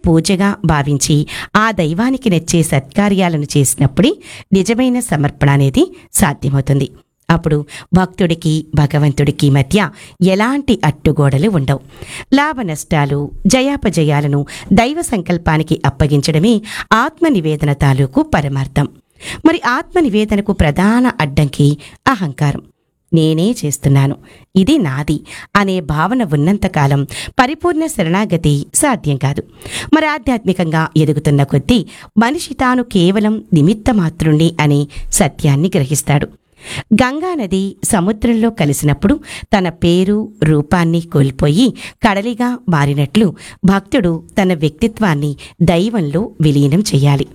పూజగా భావించి ఆ దైవానికి నచ్చే సత్కార్యాలను చేసినప్పుడే నిజమైన సమర్పణ అనేది సాధ్యమవుతుంది అప్పుడు భక్తుడికి భగవంతుడికి మధ్య ఎలాంటి అట్టుగోడలు ఉండవు లాభ నష్టాలు జయాపజయాలను దైవ సంకల్పానికి అప్పగించడమే ఆత్మనివేదన తాలూకు పరమార్థం మరి ఆత్మనివేదనకు ప్రధాన అడ్డంకి అహంకారం నేనే చేస్తున్నాను ఇది నాది అనే భావన ఉన్నంతకాలం పరిపూర్ణ శరణాగతి సాధ్యం కాదు మరి ఆధ్యాత్మికంగా ఎదుగుతున్న కొద్దీ మనిషి తాను కేవలం నిమిత్తమాత్రుణ్ణి అనే సత్యాన్ని గ్రహిస్తాడు గంగానది సముద్రంలో కలిసినప్పుడు తన పేరు రూపాన్ని కోల్పోయి కడలిగా మారినట్లు భక్తుడు తన వ్యక్తిత్వాన్ని దైవంలో విలీనం చేయాలి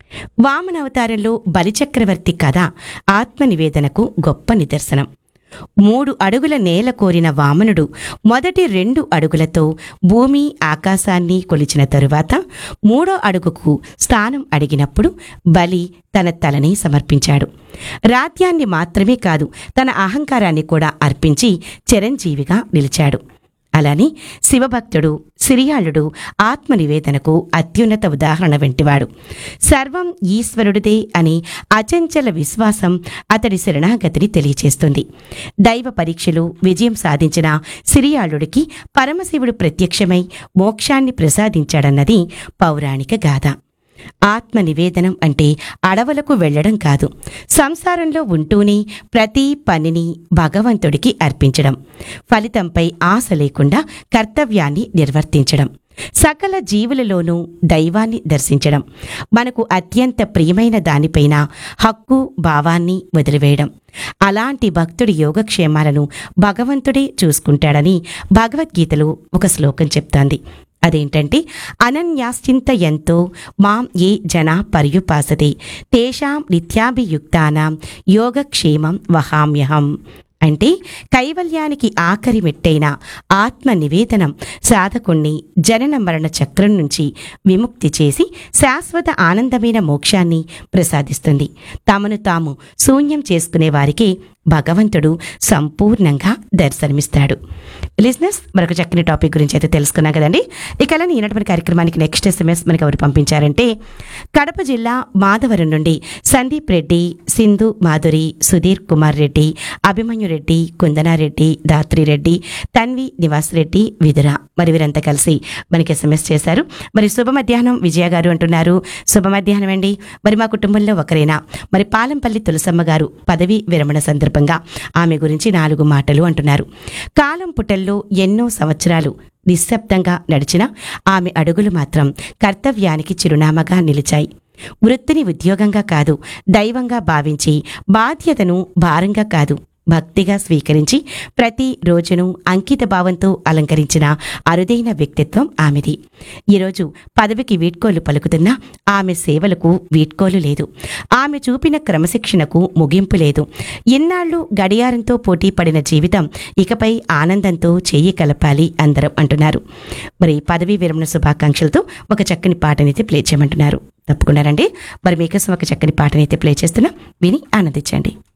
వామనావతారంలో బలిచక్రవర్తి కథ ఆత్మనివేదనకు గొప్ప నిదర్శనం మూడు అడుగుల నేల కోరిన వామనుడు మొదటి రెండు అడుగులతో భూమి ఆకాశాన్ని కొలిచిన తరువాత మూడో అడుగుకు స్థానం అడిగినప్పుడు బలి తన తలని సమర్పించాడు రాజ్యాన్ని మాత్రమే కాదు తన అహంకారాన్ని కూడా అర్పించి చిరంజీవిగా నిలిచాడు అలానే శివభక్తుడు సిరియాళుడు ఆత్మనివేదనకు అత్యున్నత ఉదాహరణ వెంటివాడు సర్వం ఈశ్వరుడిదే అని అచంచల విశ్వాసం అతడి శరణాగతిని తెలియచేస్తుంది దైవ పరీక్షలు విజయం సాధించిన సిరియాళుడికి పరమశివుడు ప్రత్యక్షమై మోక్షాన్ని ప్రసాదించాడన్నది పౌరాణిక గాథ ఆత్మ నివేదనం అంటే అడవులకు వెళ్ళడం కాదు సంసారంలో ఉంటూనే ప్రతి పనిని భగవంతుడికి అర్పించడం ఫలితంపై ఆశ లేకుండా కర్తవ్యాన్ని నిర్వర్తించడం సకల జీవులలోనూ దైవాన్ని దర్శించడం మనకు అత్యంత ప్రియమైన దానిపైన హక్కు భావాన్ని వదిలివేయడం అలాంటి భక్తుడి యోగక్షేమాలను భగవంతుడే చూసుకుంటాడని భగవద్గీతలో ఒక శ్లోకం చెప్తోంది అదేంటంటే అనన్యాశ్చింత ఎంతో మాం ఏ జనా పర్యుపాసతే తేషాం నిత్యాభియుక్తానాం యోగక్షేమం వహామ్యహం అంటే కైవల్యానికి ఆఖరి మెట్టైన ఆత్మ నివేదనం సాధకుణ్ణి జనన మరణ చక్రం నుంచి విముక్తి చేసి శాశ్వత ఆనందమైన మోక్షాన్ని ప్రసాదిస్తుంది తమను తాము శూన్యం చేసుకునే వారికి భగవంతుడు సంపూర్ణంగా దర్శనమిస్తాడు లిజినెస్ మరొక చక్కని టాపిక్ గురించి అయితే తెలుసుకున్నాం కదండి ఇక అలానే ఈనాటి కార్యక్రమానికి నెక్స్ట్ ఎస్ఎంఎస్ మనకి ఎవరు పంపించారంటే కడప జిల్లా మాధవరం నుండి సందీప్ రెడ్డి సింధు మాధురి సుధీర్ కుమార్ రెడ్డి అభిమన్యు రెడ్డి కుందనారెడ్డి దాత్రి రెడ్డి తన్వి నివాస్ రెడ్డి విదుర మరి వీరంతా కలిసి మనకి ఎస్ఎంఎస్ చేశారు మరి శుభ మధ్యాహ్నం విజయ గారు అంటున్నారు శుభ మధ్యాహ్నం అండి మరి మా కుటుంబంలో ఒకరైనా మరి పాలంపల్లి తులసమ్మ గారు పదవి విరమణ సందర్భంగా ఆమె గురించి నాలుగు మాటలు అంటున్నారు కాలం పుటల్లో ఎన్నో సంవత్సరాలు నిశ్శబ్దంగా నడిచిన ఆమె అడుగులు మాత్రం కర్తవ్యానికి చిరునామాగా నిలిచాయి వృత్తిని ఉద్యోగంగా కాదు దైవంగా భావించి బాధ్యతను భారంగా కాదు భక్తిగా స్వీకరించి ప్రతి రోజును అంకిత భావంతో అలంకరించిన అరుదైన వ్యక్తిత్వం ఆమెది ఈరోజు పదవికి వీడ్కోలు పలుకుతున్న ఆమె సేవలకు వీడ్కోలు లేదు ఆమె చూపిన క్రమశిక్షణకు ముగింపు లేదు ఇన్నాళ్లు గడియారంతో పోటీ పడిన జీవితం ఇకపై ఆనందంతో చేయి కలపాలి అందరం అంటున్నారు మరి పదవీ విరమణ శుభాకాంక్షలతో ఒక చక్కని పాటనైతే ప్లే చేయమంటున్నారు తప్పకుండా రండి మరి మీకోసం ఒక చక్కని పాటనైతే ప్లే చేస్తున్నా విని ఆనందించండి